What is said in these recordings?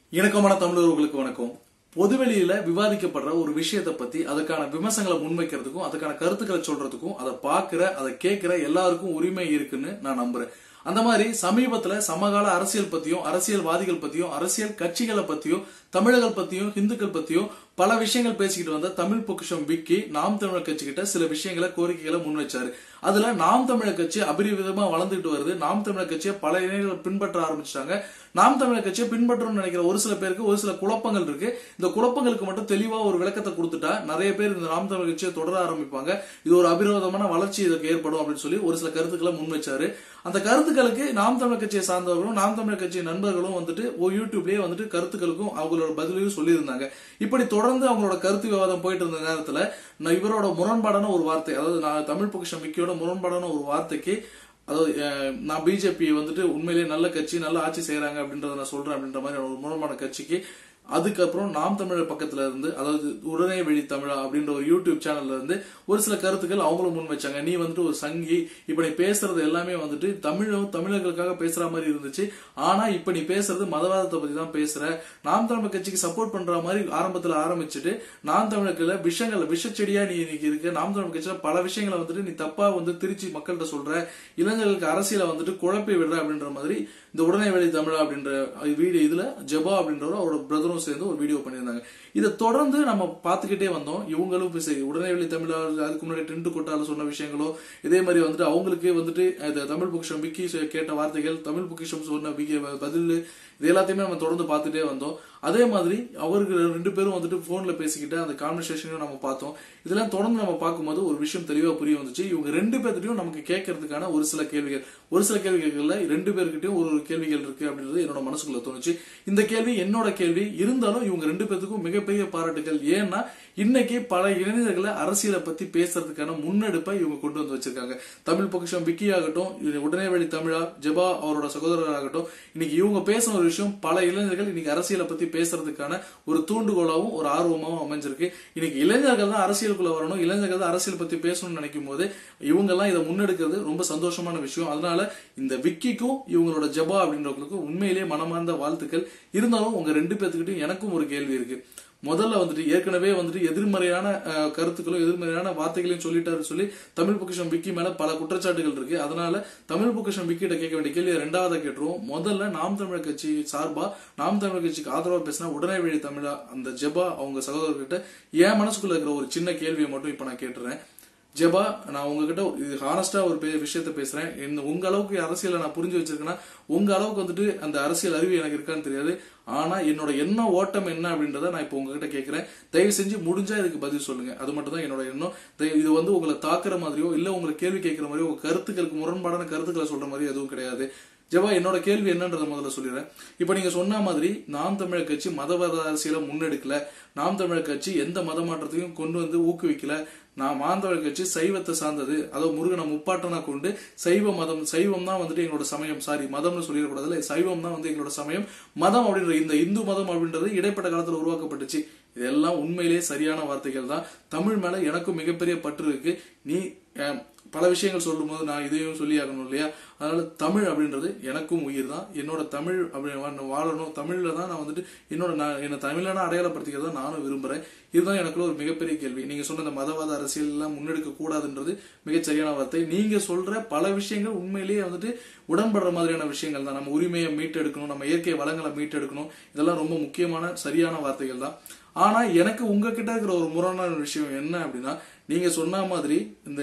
இணக்கமான தமிழர்களுக்கு வணக்கம் பொதுவெளியில விவாதிக்கப்படுற ஒரு விஷயத்தை பத்தி அதுக்கான விமர்சனங்களை முன்வைக்கிறதுக்கும் அதுக்கான கருத்துக்களை சொல்றதுக்கும் அதை பாக்குற அதை கேட்கிற எல்லாருக்கும் உரிமை இருக்குன்னு நான் நம்புறேன் அந்த மாதிரி சமீபத்துல சமகால அரசியல் பத்தியும் அரசியல்வாதிகள் பத்தியும் அரசியல் கட்சிகளை பத்தியும் தமிழர்கள் பத்தியும் இந்துக்கள் பத்தியும் பல விஷயங்கள் பேசிக்கிட்டு வந்த தமிழ் பொக்கிஷம் விக்கி நாம் தமிழர் கட்சி கிட்ட சில விஷயங்களை கோரிக்கைகளை முன் வச்சாரு அதுல நாம் தமிழர் கட்சி அபரிவிதமா வளர்ந்துட்டு வருது நாம் தமிழர் கட்சியை பல இளைஞர்கள் பின்பற்ற ஆரம்பிச்சிட்டாங்க நாம் தமிழர் கட்சியை பின்பற்றணும்னு நினைக்கிற ஒரு சில பேருக்கு ஒரு சில குழப்பங்கள் இருக்கு இந்த குழப்பங்களுக்கு மட்டும் தெளிவா ஒரு விளக்கத்தை கொடுத்துட்டா நிறைய பேர் இந்த நாம் தமிழர் கட்சியை தொடர ஆரம்பிப்பாங்க இது ஒரு அபிரோதமான வளர்ச்சி இதுக்கு ஏற்படும் அப்படின்னு சொல்லி ஒரு சில கருத்துக்களை முன் வச்சாரு அந்த கருத்துக்களுக்கு நாம் தமிழர் கட்சியை சார்ந்தவர்களும் நாம் தமிழர் கட்சி நண்பர்களும் வந்துட்டு ஒரு யூடியூப்லயே வந்துட்டு கருத்துக்களுக்கும் அவங்களோட பதிலையும் சொல்லியிருந்தாங்க இப்படி தொடர்ந்து அவங்களோட கருத்து விவாதம் போயிட்டு இருந்த நேரத்துல நான் இவரோட முரண்பாடான ஒரு வார்த்தை அதாவது நான் தமிழ் பொக்கிஷம் விக்கியோட முரண்பாடான ஒரு வார்த்தைக்கு அதாவது அஹ், நான் பிஜேபி வந்துட்டு உண்மையிலேயே நல்ல கட்சி நல்ல ஆட்சி செய்யறாங்க அப்படின்றத நான் சொல்றேன் அப்படின்ற மாதிரி ஒரு முரண்பான கட்சிக்கு அதுக்கப்புறம் நாம் தமிழர் பக்கத்துல இருந்து அதாவது உடனே வெளி தமிழா அப்படின்ற ஒரு யூடியூப் சேனல்ல இருந்து ஒரு சில கருத்துக்கள் அவங்களும் முன் வச்சாங்க நீ வந்துட்டு ஒரு சங்கி இப்ப நீ பேசுறது எல்லாமே வந்துட்டு தமிழும் தமிழர்களுக்காக பேசுற மாதிரி இருந்துச்சு ஆனா இப்ப நீ பேசுறது மதவாதத்தை பத்தி தான் பேசுற நாம் தமிழர் கட்சிக்கு சப்போர்ட் பண்ற மாதிரி ஆரம்பத்துல ஆரம்பிச்சுட்டு நாம் தமிழர்ல விஷயங்கள் விஷச்செடியா நீ இன்னைக்கு இருக்க நாம் தமிழர் கட்சியில பல விஷயங்களை வந்துட்டு நீ தப்பா வந்து திருச்சி மக்கள்கிட்ட சொல்ற இளைஞர்களுக்கு அரசியல வந்துட்டு குழப்பி விடுற அப்படின்ற மாதிரி இந்த உடனே வெளி தமிழா அப்படின்ற வீடியோ இதுல ஜெபா அப்படின்றவர் அவரோட பிரதரும் சேர்ந்து ஒரு வீடியோ பண்ணியிருந்தாங்க இதை தொடர்ந்து நம்ம பார்த்துக்கிட்டே வந்தோம் இவங்களும் இப்ப சரி உடனே வெளி தமிழா அதுக்கு முன்னாடி டென்ட் கொட்டால சொன்ன விஷயங்களோ இதே மாதிரி வந்துட்டு அவங்களுக்கு வந்துட்டு இந்த தமிழ் பொக்கிஷம் விக்கி சொ- கேட்ட வார்த்தைகள் தமிழ் பொக்கிஷம் சொன்ன விக்கி பதில் இது எல்லாத்தையுமே நம்ம தொடர்ந்து பார்த்துட்டே வந்தோம் அதே மாதிரி அவருக்கு ரெண்டு பேரும் வந்துட்டு போன்ல பேசிக்கிட்டு அந்த கான்வர்சேஷனையும் நம்ம பார்த்தோம் இதெல்லாம் தொடர்ந்து நம்ம பார்க்கும்போது ஒரு விஷயம் தெளிவா புரிய வந்துச்சு இவங்க ரெண்டு பேர்கிட்டயும் நமக்கு கேட்கறதுக்கான ஒரு சில கேள்விகள் ஒரு சில கேள்விகள்ல ரெண்டு பேர்கிட்டயும் ஒரு ஒரு கேள்விகள் இருக்கு அப்படின்றது என்னோட மனசுக்குள்ள தோணுச்சு இந்த கேள்வி என்னோட கேள்வி இருந்தாலும் இவங்க ரெண்டு பேர்த்துக்கும் மிகப்பெரிய பாராட்டுகள் ஏன்னா இன்னைக்கு பல இளைஞர்களை அரசியலை பத்தி பேசுறதுக்கான முன்னெடுப்பை இவங்க கொண்டு வந்து வச்சிருக்காங்க தமிழ் பொக்கிஷம் விக்கி ஆகட்டும் இது உடனே வெளி தமிழா ஜெபா அவரோட சகோதரர் ஆகட்டும் இன்னைக்கு இவங்க பேசின ஒரு விஷயம் பல இளைஞர்கள் இன்னைக்கு அரசியலை பத்தி பேசுறதுக்கான ஒரு தூண்டுகோலாவும் ஒரு ஆர்வமாவும் அமைஞ்சிருக்கு இன்னைக்கு இளைஞர்கள் தான் அரசியலுக்குள்ள வரணும் இளைஞர்கள் தான் அரசியல் பத்தி பேசணும்னு நினைக்கும் போது இவங்க எல்லாம் இதை முன்னெடுக்கிறது ரொம்ப சந்தோஷமான விஷயம் அதனால இந்த விக்கிக்கும் இவங்களோட ஜபா அப்படின்றவங்களுக்கும் உண்மையிலேயே மனமார்ந்த வாழ்த்துக்கள் இருந்தாலும் உங்க ரெண்டு பேத்துக்கிட்டையும் எனக்கும் ஒரு கேள்வி இருக்கு முதல்ல வந்துட்டு ஏற்கனவே வந்துட்டு எதிர்மறையான அஹ், கருத்துக்களும் எதிர்மறையான வார்த்தைகளையும் சொல்லிட்டாரு சொல்லி தமிழ் பொக்கிஷம் விக்கி மேல பல குற்றச்சாட்டுகள் இருக்கு அதனால தமிழ் பொக்கிஷம் விக்கிட்ட கேட்க வேண்டிய கேள்வி ரெண்டாவதா கேட்டுருவோம் முதல்ல நாம் தமிழர் கட்சி சார்பா நாம் தமிழர் கட்சிக்கு ஆதரவா பேசினா உடனே வழி தமிழா அந்த ஜெபா அவங்க சகோதரர்கிட்ட என் மனசுக்குள்ள இருக்கிற ஒரு சின்ன கேள்வியை மட்டும் இப்ப நான் கேட்டுறேன் ஜெபா நான் உங்ககிட்ட இது ஹானஸ்டா ஒரு பெரிய விஷயத்த பேசுறேன் இந்த உங்க அளவுக்கு அரசியலை நான் புரிஞ்சு வச்சிருக்கேன்னா உங்க அளவுக்கு வந்துட்டு அந்த அரசியல் அறிவு எனக்கு இருக்கான்னு தெரியாது ஆனா என்னோட என்ன ஓட்டம் என்ன அப்படின்றத நான் இப்போ உங்ககிட்ட கேட்கிறேன் தயவு செஞ்சு முடிஞ்சா இதுக்கு பதில் சொல்லுங்க அது மட்டும் தான் என்னோட எண்ணம் தயவு- இது வந்து உங்களை தாக்குற மாதிரியோ இல்ல உங்களை கேள்வி கேட்கிற மாதிரியோ உங்க கருத்துக்களுக்கு முரண்பாடான கருத்துக்களை சொல்ற மாதிரி எதுவும் கிடையாது ஜெபா என்னோட கேள்வி என்னன்றதை முதல்ல சொல்லிடுறேன் இப்ப நீங்க சொன்ன மாதிரி நாம் தமிழர் கட்சி மதவாத அரசியலை முன்னெடுக்கல நாம் தமிழர் கட்சி எந்த மத மாற்றத்தையும் கொண்டு வந்து ஊக்குவிக்கல நான் மாந்தவர் கட்சி சைவத்தை சார்ந்தது அதாவது முருகனை முப்பாட்டனா கொண்டு சைவ மதம் சைவம் தான் வந்துட்டு எங்களோட சமயம் சாரி மதம்னு சொல்லிடக்கூடாதுல சைவம் தான் வந்து எங்களோட சமயம் மதம் அப்படின்ற இந்த இந்து மதம் அப்படின்றது இடைப்பட்ட காலத்துல உருவாக்கப்பட்டுச்சு இதெல்லாம் உண்மையிலேயே சரியான வார்த்தைகள் தான் தமிழ் மேல எனக்கும் மிகப்பெரிய பற்று இருக்கு நீ அஹ், பல விஷயங்கள் சொல்லும்போது நான் இதையும் சொல்லி ஆகணும் இல்லையா அதனால தமிழ் அப்படின்றது எனக்கும் உயிர் தான் என்னோட தமிழ் அப்படி வா- வாழணும் தமிழ்ல தான் நான் வந்துட்டு என்னோட நான் என்ன தமிழனா அடையாளப்படுத்திக்கிறத நானும் விரும்புறேன் இதுதான் எனக்குள்ள ஒரு மிகப்பெரிய கேள்வி நீங்க சொன்ன இந்த மதவாத அரசியல் எல்லாம் முன்னெடுக்க கூடாதுன்றது மிகச் சரியான வார்த்தை நீங்க சொல்ற பல விஷயங்கள் உண்மையிலேயே வந்துட்டு உடன்படுற மாதிரியான விஷயங்கள் தான் நம்ம உரிமையை மீட்டெடுக்கணும் நம்ம இயற்கை வளங்களை மீட்டெடுக்கணும் இதெல்லாம் ரொம்ப முக்கியமான சரியான வார்த்தைகள் தான் ஆனா எனக்கு உங்ககிட்ட இருக்கிற ஒரு முரணான விஷயம் என்ன அப்படின்னா நீங்க சொன்ன மாதிரி இந்த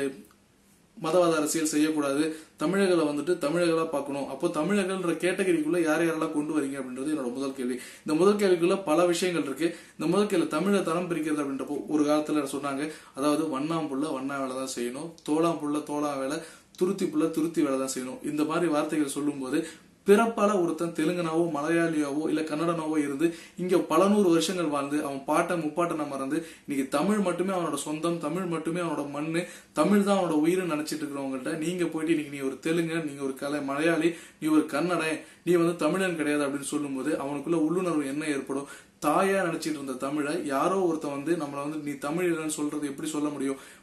மதவாத அரசியல் செய்யக்கூடாது தமிழர்களை வந்துட்டு தமிழர்களா பார்க்கணும் அப்போ தமிழர்கள்ன்ற கேட்டகரிக்குள்ள யார் யாரெல்லாம் கொண்டு வரீங்க அப்படின்றது என்னோட முதல் கேள்வி இந்த முதல் கேள்விக்குள்ள பல விஷயங்கள் இருக்கு இந்த முதல் கேள்வி தமிழை தரம் பிரிக்கிறது அப்படின்றப்போ ஒரு காலத்துல சொன்னாங்க அதாவது வண்ணாம் புள்ள வண்ணா வேலை தான் செய்யணும் தோளாம் புள்ள தோளா வேலை துருத்தி புள்ள துருத்தி வேலை தான் செய்யணும் இந்த மாதிரி வார்த்தைகள் சொல்லும்போது பிறப்பால ஒருத்தன் தெலுங்கனாவோ மலையாளியாவோ இல்ல கன்னடனாவோ இருந்து இங்க பல நூறு வருஷங்கள் வாழ்ந்து அவன் பாட்டன் முப்பாட்டனை மறந்து இன்னைக்கு தமிழ் மட்டுமே அவனோட சொந்தம் தமிழ் மட்டுமே அவனோட மண்ணு தமிழ் தான் அவனோட உயிரை நினைச்சிட்டு இருக்கிறவங்கள்ட்ட நீங்க போயிட்டு இன்னைக்கு நீ ஒரு தெலுங்கு நீங்க ஒரு கலை மலையாளி நீ ஒரு கன்னடன் நீ வந்து தமிழன் கிடையாது அப்படின்னு சொல்லும்போது அவனுக்குள்ள உள்ளுணர்வு என்ன ஏற்படும் தாயா நினைச்சிட்டு இருந்த தமிழை யாரோ ஒருத்தன் வந்து நம்மள வந்து நீ தமிழ் இல்லைன்னு சொல்றது எப்படி சொல்ல முடியும்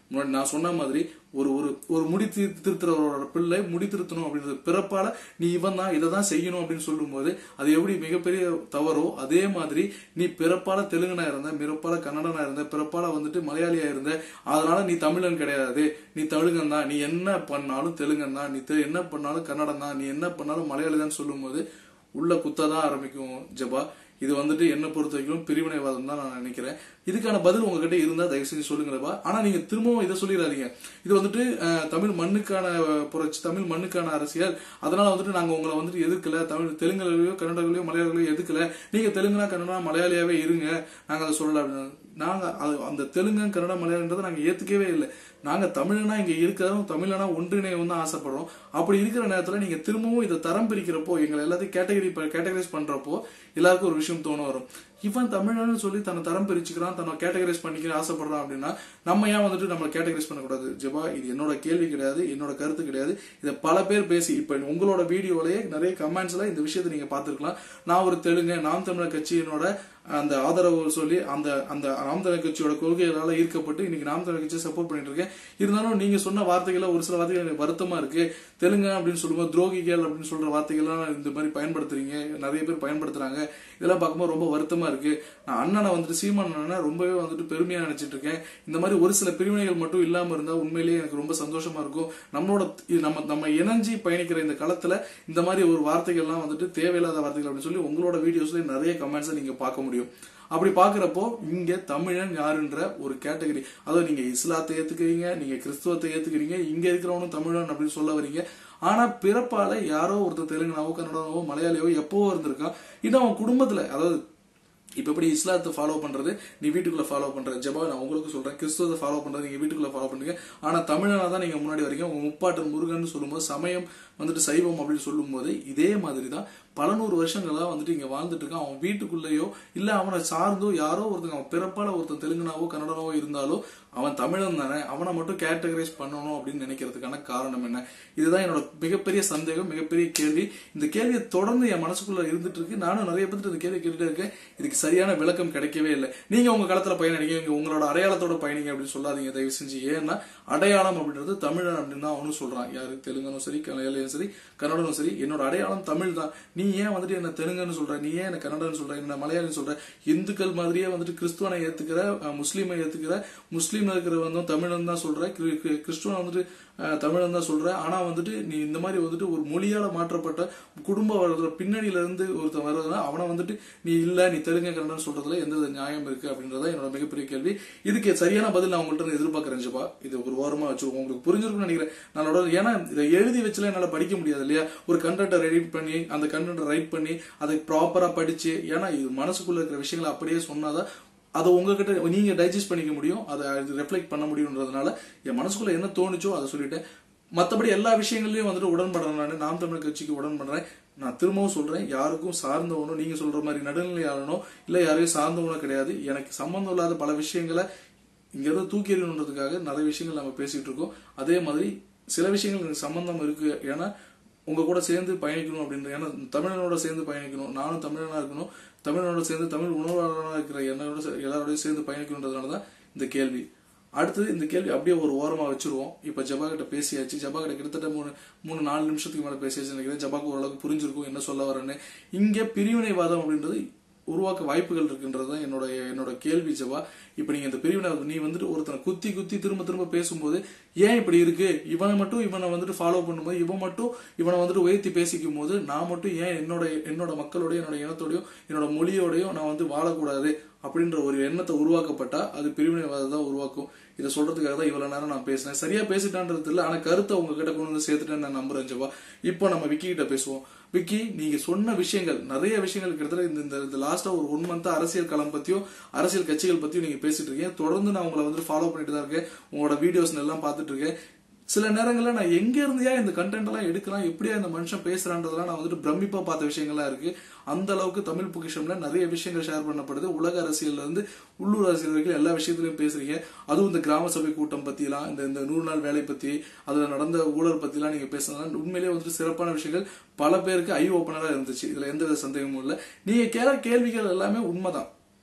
முன்னாடி நான் சொன்ன மாதிரி ஒரு ஒரு ஒரு முடி திரு- திருத்துறவரோட பிள்ளை முடி திருத்தணும் அப்படின்றது பிறப்பால நீ இவன் தான் இதை தான் செய்யணும் அப்படின்னு சொல்லும்போது அது எப்படி மிகப்பெரிய தவறோ அதே மாதிரி நீ பிறப்பால தெலுங்கனா இருந்த பிறப்பால கன்னடனா இருந்த பிறப்பால வந்துட்டு மலையாளியா இருந்த அதனால நீ தமிழன் கிடையாது நீ தெலுங்கன் தான் நீ என்ன பண்ணாலும் தெலுங்கன் தான் நீ தெ- என்ன பண்ணாலும் கன்னடம் தான் நீ என்ன பண்ணாலும் மலையாளி தான் சொல்லும்போது உள்ள குத்ததான் ஆரம்பிக்கும் ஜபா இது வந்துட்டு என்ன பொறுத்த வரைக்கும் பிரிவினைவாதம் தான் நான் நினைக்கிறேன் இதுக்கான பதில் உங்ககிட்ட இருந்தா தயவு செஞ்சு சொல்லுங்களப்பா ஆனா நீங்க திரும்பவும் இதை சொல்லிடாதீங்க இது வந்துட்டு அஹ், தமிழ் மண்ணுக்கான புரட்சி தமிழ் மண்ணுக்கான அரசியல் அதனால வந்துட்டு நாங்க உங்களை வந்துட்டு எதிர்க்கல தமிழ் தெலுங்குலையோ கன்னடங்களையோ மலையாளிகளையோ எதுக்கல நீங்க தெலுங்குனா கன்னடா மலையாளியாவே இருங்க நாங்க அதை சொல்லல அப்படின்னு நாங்க அது அந்த தெலுங்கு கன்னடா மலையாளன்றதை நாங்க ஏத்துக்கவே இல்லை நாங்க தமிழனா இங்க இருக்கிறதும் தமிழனா ஒன்றிணையவும் தான் ஆசைப்படுறோம் அப்படி இருக்கிற நேரத்துல நீங்க திரும்பவும் இதை தரம் பிரிக்கிறப்போ எங்களை எல்லாத்தையும் கேட்டகரி கேட்டகரைஸ் பண்றப்போ எல்லாருக்கும் ஒரு விஷயம் தோண வரும் இவன் தமிழன்னு சொல்லி தன்னை தரம் பிரிச்சுக்கிறான் தன்னை கேட்டகரைஸ் பண்ணிக்க ஆசைப்படுறான் அப்படின்னா நம்ம ஏன் வந்துட்டு நம்ம கேட்டகரைஸ் பண்ணக்கூடாது ஜெபா இது என்னோட கேள்வி கிடையாது என்னோட கருத்து கிடையாது இதை பல பேர் பேசி இப்ப உங்களோட வீடியோலயே நிறைய கமெண்ட்ஸ்ல இந்த விஷயத்தை நீங்க பார்த்திருக்கலாம் நான் ஒரு தெலுங்கு நாம் தமிழர் கட்சியினோட அந்த ஆதரவு சொல்லி அந்த அந்த நாம் தமிழர் கட்சியோட கொள்கைகளால ஈர்க்கப்பட்டு இன்னைக்கு நாம் தமிழர் கட்சியை சப்போர்ட் பண்ணிட்டு இருக்கேன் இருந்தாலும் நீங்க சொன்ன வார்த்தைகள்ல ஒரு சில வார்த்தைகள் எனக்கு வருத்தமா இருக்கு தெலுங்கு அப்படின்னு சொல்லும்போது துரோகிகள் அப்படின்னு சொல்ற வார்த்தைகள்லாம் இந்த மாதிரி பயன்படுத்துறீங்க நிறைய பேர் பயன்படுத்துறாங்க இதெல்லாம் பார்க்கும்போது ரொம்ப வருத்தமா இருக்கு நான் அண்ணனை வந்துட்டு சீமான் அண்ணனை ரொம்பவே வந்துட்டு பெருமையா நினைச்சிட்டு இருக்கேன் இந்த மாதிரி ஒரு சில பிரிவினைகள் மட்டும் இல்லாம இருந்தா உண்மையிலேயே எனக்கு ரொம்ப சந்தோஷமா இருக்கும் நம்மளோட இது நம்ம நம்ம இணைஞ்சி பயணிக்கிற இந்த களத்துல இந்த மாதிரி ஒரு வார்த்தைகள்லாம் வந்துட்டு தேவையில்லாத வார்த்தைகள் அப்படின்னு சொல்லி உங்களோட வீடியோஸ்ல நிறைய கமெண்ட்ஸை நீங்க பார்க்க முடியும் அப்படி பாக்குறப்போ இங்க தமிழன் யாருன்ற ஒரு கேட்டகரி அதாவது நீங்க இஸ்லாத்தை ஏத்துக்கிறீங்க நீங்க கிறிஸ்துவத்தை ஏத்துக்கிறீங்க இங்க இருக்கிறவனும் தமிழன் அப்படின்னு சொல்ல வரீங்க ஆனா பிறப்பால யாரோ ஒருத்தர் தெலுங்குனாவோ கன்னடாவோ மலையாளியோ எப்பவோ இருந்திருக்கான் இன்னும் அவன் குடும்பத்துல அதாவது இப்ப எப்படி இஸ்லாத்தை ஃபாலோ பண்றது நீ வீட்டுக்குள்ள ஃபாலோ பண்ற ஜபா நான் உங்களுக்கு சொல்றேன் கிறிஸ்துவத்தை ஃபாலோ பண்றது நீங்க வீட்டுக்குள்ள ஃபாலோ பண்ணுங்க ஆனா தமிழனா தான் நீங்க முன்னாடி வரீங்க உங்க முப்பாட்டன் முருகன் சொல்லும்போது சமயம் வந்துட்டு சைவம் அப்படின்னு சொல்லும்போது இதே மாதிரி தான் பல நூறு வருஷங்களா வந்துட்டு இங்க வாழ்ந்துட்டு இருக்கான் அவன் வீட்டுக்குள்ளேயோ இல்ல அவனை சார்ந்தோ யாரோ ஒருத்தங்க அவன் பிறப்பால ஒருத்தன் தெலுங்குனாவோ கன்னடனாவோ இருந்தாலும் அவன் தமிழன் தானே அவனை மட்டும் கேட்டகரைஸ் பண்ணணும் அப்படின்னு நினைக்கிறதுக்கான காரணம் என்ன இதுதான் என்னோட மிகப்பெரிய சந்தேகம் மிகப்பெரிய கேள்வி இந்த கேள்வியை தொடர்ந்து என் மனசுக்குள்ள இருந்துட்டு இருக்கு நானும் நிறைய பேருக்கு இந்த கேள்வி கேட்டுட்டே இருக்கேன் இதுக்கு சரியான விளக்கம் கிடைக்கவே இல்லை நீங்க உங்க களத்துல பயணிங்க நீங்க உங்களோட அடையாளத்தோட பயணிங்க அப்படின்னு சொல்லாதீங்க தயவு செஞ்சு ஏன்னா அடையாளம் அப்படின்றது தமிழன் அப்படின்னு தான் அவனும் சொல்றான் யாரு தெலுங்கனும் சரி மலையாளியும் சரி கன்னடனும் சரி என்னோட அடையாளம் தமிழ் தான் நீ ஏன் வந்துட்டு என்ன தெலுங்குன்னு சொல்ற நீ ஏன் என்ன கன்னடன்னு சொல்ற என்ன மலையாளம் சொல்ற இந்துக்கள் மாதிரியே வந்துட்டு கிறிஸ்துவனை ஏத்துக்கிற அஹ், முஸ்லீமை ஏத்துக்கிற முஸ்லீம்ல இருக்கிற வந்து தமிழன் தான் சொல்ற கிரி- கிரி- கிறிஸ்துவன் வந்துட்டு அஹ், தமிழன் தான் சொல்ற ஆனா வந்துட்டு நீ இந்த மாதிரி வந்துட்டு ஒரு மொழியால மாற்றப்பட்ட குடும்ப வர்ற பின்னணியில இருந்து ஒருத்தன் வர்றதுனா அவனை வந்துட்டு நீ இல்ல நீ தெலுங்கு கன்னடம் சொல்றதுல எந்த வித நியாயம் இருக்கு அப்படின்றத என்னோட மிகப்பெரிய கேள்வி இதுக்கு சரியான பதில் நான் உங்கள்ட்ட இருந்து எதிர்பார்க்கறேன் ஜபா இது ஒரு ஓரமா வச்சு உங்களுக்கு புரிஞ்சிருக்கும்னு நினைக்கிறேன் நானோட ஏன்னா இதை எழுதி வச்சுல என்னால படிக்க முடியாது இல்லையா ஒரு கண்டென்ட்டை ரெடி பண்ணி அந்த கண்டென்ட்டை ரைட் பண்ணி அதை ப்ராப்பரா படிச்சு ஏன்னா இது மனசுக்குள்ள இருக்கிற விஷயங்களை அப்படியே சொன்னாதான் அதை உங்ககிட்ட நீங்க டைஜஸ்ட் பண்ணிக்க முடியும் அதை ரெஃப்ளெக்ட் பண்ண முடியும்ன்றதுனால என் மனசுக்குள்ள என்ன தோணுச்சோ அதை சொல்லிட்டேன் மத்தபடி எல்லா விஷயங்களையும் வந்துட்டு உடன்படுறேன் நான் நாம் தமிழ் கட்சிக்கு உடன்படுறேன் நான் திரும்பவும் சொல்றேன் யாருக்கும் சார்ந்தவனோ நீங்க சொல்ற மாதிரி நடுநிலையாளனோ இல்ல யாரையும் சார்ந்தவனோ கிடையாது எனக்கு சம்பந்தம் இல்லாத பல விஷயங்களை இங்க இருந்து தூக்கி எறியணுன்றதுக்காக நிறைய விஷயங்கள் நம்ம பேசிட்டு இருக்கோம் அதே மாதிரி சில விஷயங்கள் எனக்கு சம்பந்தம் இருக்கு ஏன்னா உங்க கூட சேர்ந்து பயணிக்கணும் அப்படின்ற ஏன்னா தமிழனோட சேர்ந்து பயணிக்கணும் நானும் தமிழனா இருக்கணும் தமிழனோட சேர்ந்து தமிழ் உணர்வாளராக இருக்கிற என்னோட சே- எல்லாரோடய சேர்ந்து பயணிக்கணுன்றதுனால தான் இந்த கேள்வி அடுத்தது இந்த கேள்வி அப்படியே ஒரு ஓரமா வச்சிருவோம் இப்ப ஜபா கிட்ட பேசியாச்சு ஜபா கிட்ட கிட்டத்தட்ட மூணு மூணு நாலு நிமிஷத்துக்கு மேல பேசியாச்சு நினைக்கிறேன் ஜபாக்கு ஓரளவுக்கு புரிஞ்சிருக்கும் என்ன சொல்ல வரேன்னு இங்க பிரிவினைவாதம் அப்படின்றது உருவாக்க வாய்ப்புகள் இருக்குன்றது தான் என்னோட என்னோட கேள்வி ஜவா இப்ப நீங்க இந்த பிரிவினை நீ வந்துட்டு ஒருத்தனை குத்தி குத்தி திரும்ப திரும்ப பேசும்போது ஏன் இப்படி இருக்கு இவனை மட்டும் இவனை வந்துட்டு ஃபாலோ பண்ணும்போது இவன் மட்டும் இவனை வந்துட்டு உயர்த்தி பேசிக்கும் போது நான் மட்டும் ஏன் என்னோட என்னோட மக்களோடய என்னோட இனத்தோடயும் என்னோட மொழியோடயும் நான் வந்து வாழக்கூடாது அப்படின்ற ஒரு எண்ணத்தை உருவாக்கப்பட்டா அது பிரிவினைவாதம் தான் உருவாக்கும் இதை சொல்றதுக்காக தான் இவ்வளவு நேரம் நான் பேசினேன் சரியா பேசிட்டான்றது இல்ல ஆனா கருத்தை உங்ககிட்ட கொண்டு வந்து சேர்த்துட்டேன்னு நான் நம்புறேன் ஜவா இப்போ நம்ம விக்கி கிட்ட பேசுவோம் விக்கி நீங்க சொன்ன விஷயங்கள் நிறைய விஷயங்கள் கிட்டத்தட்ட இந்த இந்த- இந்த லாஸ்டா ஒரு ஒன் மந்த் அரசியல் களம் பத்தியும் அரசியல் கட்சிகள் பத்தியும் நீங்க பேசிட்டு இருக்கீங்க தொடர்ந்து நான் உங்களை வந்து ஃபாலோ பண்ணிட்டு தான் இருக்கேன் உங்களோட வீடியோஸ் எல்லாம் பார்த்துட்டு இருக்கேன் சில நேரங்கள்ல நான் எங்க இருந்தியா இந்த கண்டென்ட் எல்லாம் எடுக்கலாம் எப்படியா இந்த மனுஷன் பேசுறான்றதெல்லாம் நான் வந்துட்டு பிரமிப்பா பார்த்த விஷயங்கள்லாம் இருக்கு அந்த அளவுக்கு தமிழ் பொக்கிஷம்ல நிறைய விஷயங்கள் ஷேர் பண்ணப்படுது உலக அரசியல்ல இருந்து உள்ளூர் அரசியல் வரைக்கும் எல்லா விஷயத்திலையும் பேசுறீங்க அதுவும் இந்த கிராம சபை கூட்டம் பத்திலாம் இந்த இந்த நூறு நாள் வேலை பத்தி அதுல நடந்த ஊழல் பத்திலாம் நீங்க பேசுனதுனால உண்மையிலேயே வந்துட்டு சிறப்பான விஷயங்கள் பல பேருக்கு ஐ ஓப்பனரா இருந்துச்சு இதுல எந்த வித சந்தேகமும் இல்ல நீங்க கேட்கிற கேள்விகள் எல்லாமே உண்மைதான்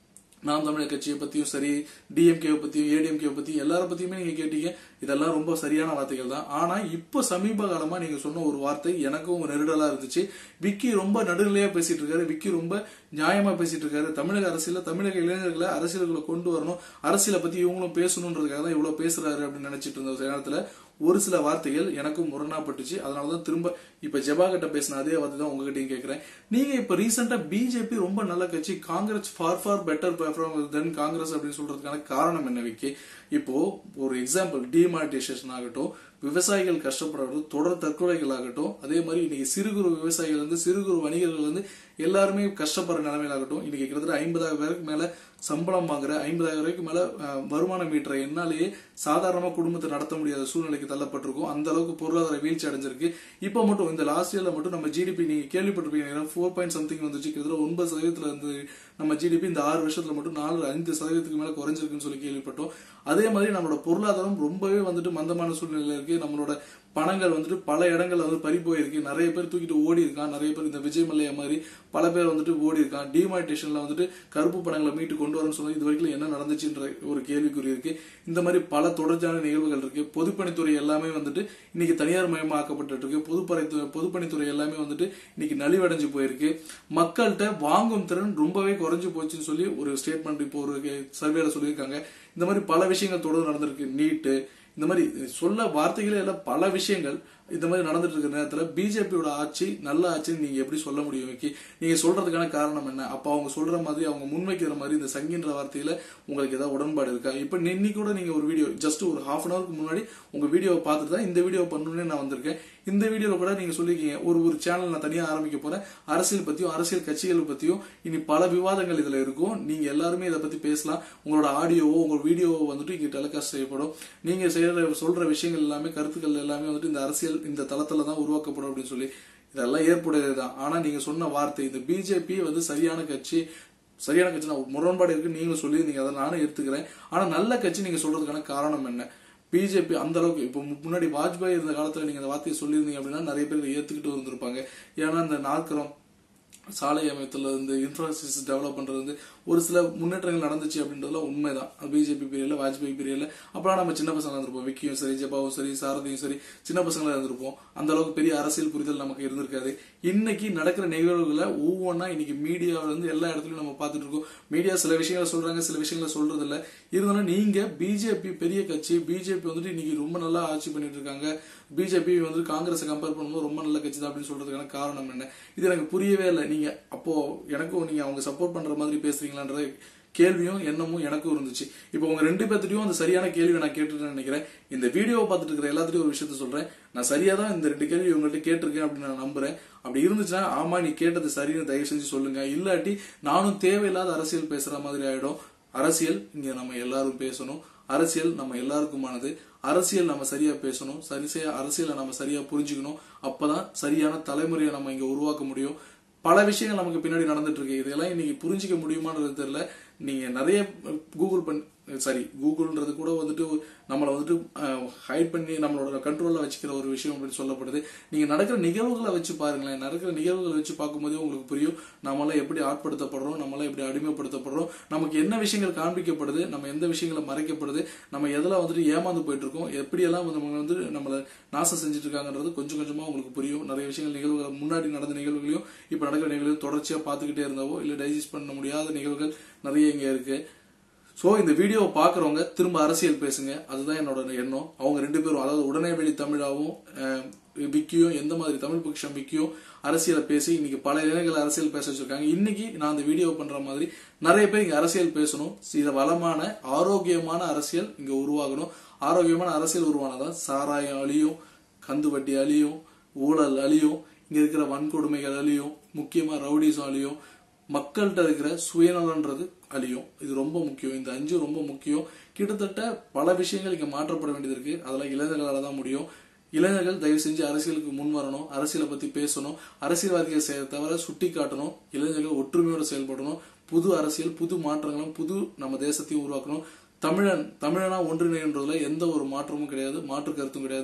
நாம் தமிழர் கட்சியை பத்தியும் சரி டிஎம்கே பத்தியும் ஏடிஎம்கே பத்தியும் எல்லார பத்தியுமே நீங்க கேட்டீங்க இதெல்லாம் ரொம்ப சரியான வார்த்தைகள் தான் ஆனா இப்போ சமீப காலமா நீங்க சொன்ன ஒரு வார்த்தை எனக்கும் ஒரு நெருடலா இருந்துச்சு விக்கி ரொம்ப நடுநிலையா பேசிட்டு இருக்காரு விக்கி ரொம்ப நியாயமா பேசிட்டு இருக்காரு தமிழக அரசியல தமிழக இளைஞர்களை அரசியலுக்குள்ள கொண்டு வரணும் அரசியலை பத்தி இவங்களும் பேசணுன்றதுக்காக தான் இவ்வளவு பேசுறாரு அப்படின்னு நினைச்சிட்டு இருந்த நேரத்துல ஒரு சில வார்த்தைகள் எனக்கும் முரணா பட்டுச்சு அதனாலதான் திரும்ப இப்ப ஜெபா கிட்ட பேசின அதே வார்த்தை தான் உங்ககிட்டயும் கேட்கிறேன் நீங்க இப்ப ரீசெண்டா பிஜேபி ரொம்ப நல்ல கட்சி Congress far far better perform than Congress அப்படின்னு சொல்றதுக்கான காரணம் என்ன விக்கி இப்போ ஒரு எக்ஸாம்பிள் டிமானிட்டைசேஷன் ஆகட்டும் விவசாயிகள் கஷ்டப்படுறது தொடர் தற்கொலைகள் ஆகட்டும் அதே மாதிரி இன்னைக்கு சிறு குறு விவசாயிகள் இருந்து சிறு குறு வணிகர்கள் வந்து எல்லாருமே கஷ்டப்படுற நிலைமையில ஆகட்டும் இன்னைக்கு கிட்டத்தட்ட ஐம்பதாயிரம் பேருக்கு மேல சம்பளம் வாங்குற ஐம்பதாயிரம் ரூபாய்க்கு மேல அஹ், வருமானம் ஈட்டுற என்னாலேயே சாதாரணமா குடும்பத்தை நடத்த முடியாத சூழ்நிலைக்கு தள்ளப்பட்டிருக்கும் அந்த அளவுக்கு பொருளாதார வீழ்ச்சி அடைஞ்சிருக்கு இப்ப மட்டும் இந்த லாஸ்ட் இயர்ல மட்டும் நம்ம ஜிடிபி நீங்க கேள்விப்பட்டிருப்பீங்க ஃபோர் பாயிண்ட் சம்திங் வந்துச்சு கிட்டத்தட்ட ஒன்பது சதவீதத்துல இருந்து நம்ம ஜிடிபி இந்த ஆறு வருஷத்துல மட்டும் நாலு அஞ்சு சதவீதத்துக்கு மேல குறைஞ்சிருக்குன்னு சொல்லி கேள்விப்பட்டோம் அதே மாதிரி நம்மளோட பொருளாதாரம் ரொம்பவே வந்துட்டு மந்தமான சூழ்நிலையில இருக்கு நம்மளோட பணங்கள் வந்துட்டு பல இடங்கள்ல வந்து பறி போயிருக்கு நிறைய பேர் தூக்கிட்டு ஓடி இருக்கான் நிறைய பேர் இந்த விஜய் மல்லையா மாதிரி பல பேர் வந்துட்டு ஓடி இருக்கான் டிமானிட்டேஷன்ல வந்துட்டு கருப்பு பணங்களை மீட்டு கொண்டு வரணும்னு சொல்லி இது வரைக்கும் என்ன நடந்துச்சுன்ற ஒரு கேள்விக்குறி இருக்கு இந்த மாதிரி பல தொடர்ச்சியான நிகழ்வுகள் இருக்கு பொதுப்பணித்துறை எல்லாமே வந்துட்டு இன்னைக்கு தனியார் மயமாக்கப்பட்டு இருக்கு பொதுப்பறை பொதுப்பணித்துறை எல்லாமே வந்துட்டு இன்னைக்கு நலிவடைஞ்சு போயிருக்கு மக்கள்கிட்ட வாங்கும் திறன் ரொம்பவே குறைஞ்சு போச்சுன்னு சொல்லி ஒரு ஸ்டேட்மெண்ட் இப்போ ஒரு சர்வேல சொல்லியிருக்காங்க இந்த மாதிரி பல விஷயங்கள் தொடர்ந்து நடந்திருக்கு நீட்டு இந்த மாதிரி சொல்ல வார்த்தைகளே எல்லாம் பல விஷயங்கள் இந்த மாதிரி நடந்துட்டு இருக்கிற நேரத்துல பிஜேபியோட ஆட்சி நல்ல ஆட்சின்னு நீங்க எப்படி சொல்ல முடியும் விக்கி நீங்க சொல்றதுக்கான காரணம் என்ன அப்ப அவங்க சொல்ற மாதிரி அவங்க முன்வைக்கிற மாதிரி இந்த சங்கின்ற வார்த்தையில உங்களுக்கு ஏதாவது உடன்பாடு இருக்கா இப்ப இன்னைக்கு கூட நீங்க ஒரு வீடியோ ஜஸ்ட் ஒரு ஹாஃப் அன் ஹவருக்கு முன்னாடி உங்க வீடியோவை பார்த்துட்டு தான் இந்த வீடியோ பண்ணணும்னு நான் வந்திருக்கேன் இந்த வீடியோல கூட நீங்க சொல்லிருக்கீங்க ஒரு ஒரு சேனல் நான் தனியா ஆரம்பிக்க போறேன் அரசியல் பத்தியும் அரசியல் கட்சிகள் பத்தியும் இனி பல விவாதங்கள் இதுல இருக்கும் நீங்க எல்லாருமே இதை பத்தி பேசலாம் உங்களோட ஆடியோவோ உங்க வீடியோவோ வந்துட்டு இங்க டெலிகாஸ்ட் செய்யப்படும் நீங்க செய்யற சொல்ற விஷயங்கள் எல்லாமே கருத்துக்கள் எல்லாமே வந்துட்டு இந்த அரசியல் இந்த தளத்துல தான் உருவாக்கப்படும் அப்படின்னு சொல்லி இதெல்லாம் ஏற்புடையதுதான் ஆனா நீங்க சொன்ன வார்த்தை இந்த பிஜேபி வந்து சரியான கட்சி சரியான கட்சி நான் முரண்பாடு இருக்கு நீங்களும் சொல்லியிருந்தீங்க அதை நானும் எடுத்துக்கிறேன் ஆனா நல்ல கட்சி நீங்க சொல்றதுக்கான காரணம் என்ன பிஜேபி அந்த அளவுக்கு இப்போ முன்னாடி வாஜ்பாய் இருந்த காலத்துல நீங்க அந்த வார்த்தையை சொல்லியிருந்தீங்க அப்படின்னா நிறைய பேர் இதை ஏத்துக்கிட்டு வந்திருப்பாங்க ஏன்னா இந்த நாற்கரம் சாலை அமைத்துல இருந்து இன்ஃப்ராஸ்ட்ரக்சர் டெவலப் பண்றது வந்து ஒரு சில முன்னேற்றங்கள் நடந்துச்சு அப்படின்றதுலாம் உண்மைதான் பிஜேபி பீரியட்ல வாஜ்பாய் பீரியட்ல அப்பலாம் நம்ம சின்ன பசங்க இருந்திருப்போம் விக்கியும் சரி ஜெபாவும் சரி சாரதியும் சரி சின்ன பசங்களா இருந்திருப்போம் அந்த அளவுக்கு பெரிய அரசியல் புரிதல் நமக்கு இருந்திருக்காது இன்னைக்கு நடக்கிற நிகழ்வுகளை ஒவ்வொன்றா இன்னைக்கு மீடியாவில இருந்து எல்லா இடத்துலயும் நம்ம பார்த்துட்டு இருக்கோம் மீடியா சில விஷயங்களை சொல்றாங்க சில விஷயங்களை சொல்றது இல்ல இருந்தாலும் நீங்க பிஜேபி பெரிய கட்சி பிஜேபி வந்துட்டு இன்னைக்கு ரொம்ப நல்லா ஆட்சி பண்ணிட்டு இருக்காங்க பிஜேபி வந்து காங்கிரஸை கம்பேர் பண்ணும்போது ரொம்ப நல்ல கட்சி தான் அப்படின்னு சொல்றதுக்கான காரணம் என்ன இது எனக்கு புரியவே இல்லை நீங்க அப்போ எனக்கும் நீங்க அவங்க சப்போர்ட் பண்ற மாதிரி பேசுறீங்களான்ற கேள்வியும் எண்ணமும் எனக்கும் இருந்துச்சு இப்போ உங்க ரெண்டு பேர்த்திட்டையும் அந்த சரியான கேள்வி நான் கேட்டுட்டேன்னு நினைக்கிறேன் இந்த வீடியோவை பார்த்துட்டு இருக்கிற எல்லாத்துட்டையும் ஒரு விஷயத்த சொல்றேன் நான் சரியா தான் இந்த ரெண்டு கேள்வி உங்கள்கிட்ட கேட்டிருக்கேன் அப்படின்னு நான் நம்புறேன் அப்படி இருந்துச்சுன்னா ஆமா நீ கேட்டது சரின்னு தயவு செஞ்சு சொல்லுங்க இல்லாட்டி நானும் தேவையில்லாத அரசியல் பேசுற மாதிரி ஆயிடும் அரசியல் இங்க நம்ம எல்லாரும் பேசணும் அரசியல் நம்ம எல்லாருக்குமானது அரசியல் நம்ம சரியா பேசணும் சரிசையா அரசியலை நம்ம சரியா புரிஞ்சுக்கணும் அப்பதான் சரியான தலைமுறையை நம்ம இங்க உருவாக்க முடியும் பல விஷயங்கள் நமக்கு பின்னாடி நடந்துட்டு இருக்கு இதெல்லாம் இன்னைக்கு புரிஞ்சிக்க முடியுமான்றது தெரியல நீங்க நிறைய கூகுள் பண்ணி சாரி கூகுள்ன்றது கூட வந்துட்டு நம்மளை வந்துட்டு ஹைட் பண்ணி நம்மளோட கண்ட்ரோல்ல வச்சுக்கிற ஒரு விஷயம் அப்படின்னு சொல்லப்படுது நீங்க நடக்கிற நிகழ்வுகளை வச்சு பாருங்களேன் நடக்கிற நிகழ்வுகளை வச்சு பார்க்கும்போதே உங்களுக்கு புரியும் நம்மளாம் எப்படி ஆட்படுத்தப்படுறோம் நம்மளாம் எப்படி அடிமைப்படுத்தப்படுறோம் நமக்கு என்ன விஷயங்கள் காண்பிக்கப்படுது நம்ம எந்த விஷயங்களை மறைக்கப்படுது நம்ம எதில் வந்துட்டு ஏமாந்து போயிட்டு இருக்கோம் எப்படியெல்லாம் வந்து நம்ம வந்து நம்மளை நாசம் செஞ்சுட்டு இருக்காங்கன்றது கொஞ்சம் கொஞ்சமா உங்களுக்கு புரியும் நிறைய விஷயங்கள் நிகழ்வுகள் முன்னாடி நடந்த நிகழ்வுகளையும் இப்ப நடக்கிற நிகழ்வு தொடர்ச்சியா பார்த்துக்கிட்டே இருந்தாவோ இல்ல டைஜஸ்ட் பண்ண முடியாத நிகழ்வுகள் நிறைய இங்க இருக்கு சோ இந்த வீடியோவை பாக்குறவங்க திரும்ப அரசியல் பேசுங்க அதுதான் என்னோட எண்ணம் அவங்க ரெண்டு பேரும் அதாவது உடனே வெளி தமிழாவும் அஹ், விக்கியும் எந்த மாதிரி தமிழ் பக்ஷம் விக்கியும் அரசியலை பேசி இன்னைக்கு பல இளைஞர்கள் அரசியல் பேச வச்சிருக்காங்க இன்னைக்கு நான் இந்த வீடியோ பண்ற மாதிரி நிறைய பேர் இங்க அரசியல் பேசணும் இது வளமான ஆரோக்கியமான அரசியல் இங்க உருவாகணும் ஆரோக்கியமான அரசியல் உருவானதான் சாராயம் அழியும் கந்து வட்டி அழியும் ஊழல் அழியும் இங்க இருக்கிற வன்கொடுமைகள் அழியும் முக்கியமா ரவுடிசம் அழியும் மக்கள்கிட்ட இருக்கிற சுயநலன்றது அழியும் இது ரொம்ப முக்கியம் இந்த அஞ்சு ரொம்ப முக்கியம் கிட்டத்தட்ட பல விஷயங்கள் இங்க மாற்றப்பட வேண்டியது இருக்கு அதெல்லாம் இளைஞர்களால தான் முடியும் இளைஞர்கள் தயவு செஞ்சு அரசியலுக்கு முன் வரணும் அரசியலை பத்தி பேசணும் அரசியல்வாதிகள் செய்ய தவிர சுட்டி காட்டணும் இளைஞர்கள் ஒற்றுமையோட செயல்படணும் புது அரசியல் புது மாற்றங்களும் புது நம்ம தேசத்தையும் உருவாக்கணும் தமிழன் தமிழனா ஒன்றிணைன்றதுல எந்த ஒரு மாற்றமும் கிடையாது மாற்று கருத்தும் கிடையாது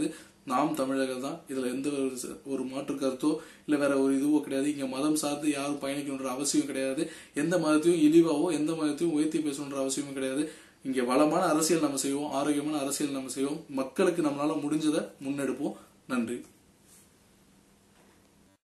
நாம் தமிழர்கள் தான் இதுல எந்த ஒரு ச- ஒரு மாற்று கருத்தோ இல்ல வேற ஒரு இதுவோ கிடையாது இங்க மதம் சார்ந்து யாரும் பயணிக்கணுன்ற அவசியம் கிடையாது எந்த மதத்தையும் இழிவாவோ எந்த மதத்தையும் உயர்த்தி பேசணுன்ற அவசியமும் கிடையாது இங்க வளமான அரசியல் நம்ம செய்வோம் ஆரோக்கியமான அரசியல் நம்ம செய்வோம் மக்களுக்கு நம்மளால முடிஞ்சதை முன்னெடுப்போம் நன்றி